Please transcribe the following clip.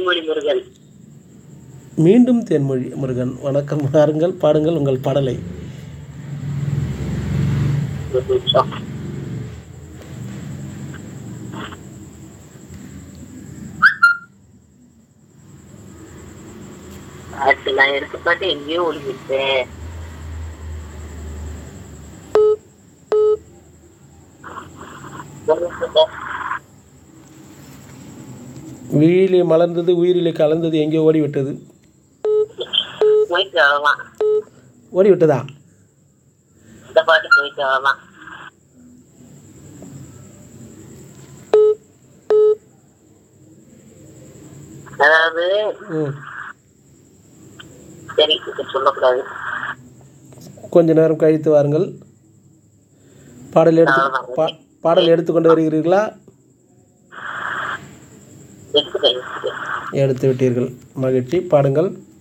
தேன்மொழி முருகன் மீண்டும் தேன்மொழி முருகன் வணக்கம் வாருங்கள் பாடுங்கள் உங்கள் பாடலை ஒரு நிமிஷம் பாட்டு நான் எடுத்த பாட்டு எங்கேயோ ஒளிவிட்டேன் விழியிலே மலர்ந்தது உயிரிலே கலந்தது எங்கேயோ ஓடிவிட்டது போயிட்டு வரலாம் ஓடிவிட்டதா இந்த பாட்டு போயிட்டு வரலாம் அதாவது ம் சரி இது சொல்லக்கூடாது கொஞ்ச நேரம் கழித்து வாருங்கள் பாடல் எடுத்து பா பாடல் எடுத்துக்கொண்டு வருகிறீர்களா எடுத்துட்டேன் எடுத்துட்டேன் எடுத்து விட்டீர்கள் மகிழ்ச்சி பாடுங்கள்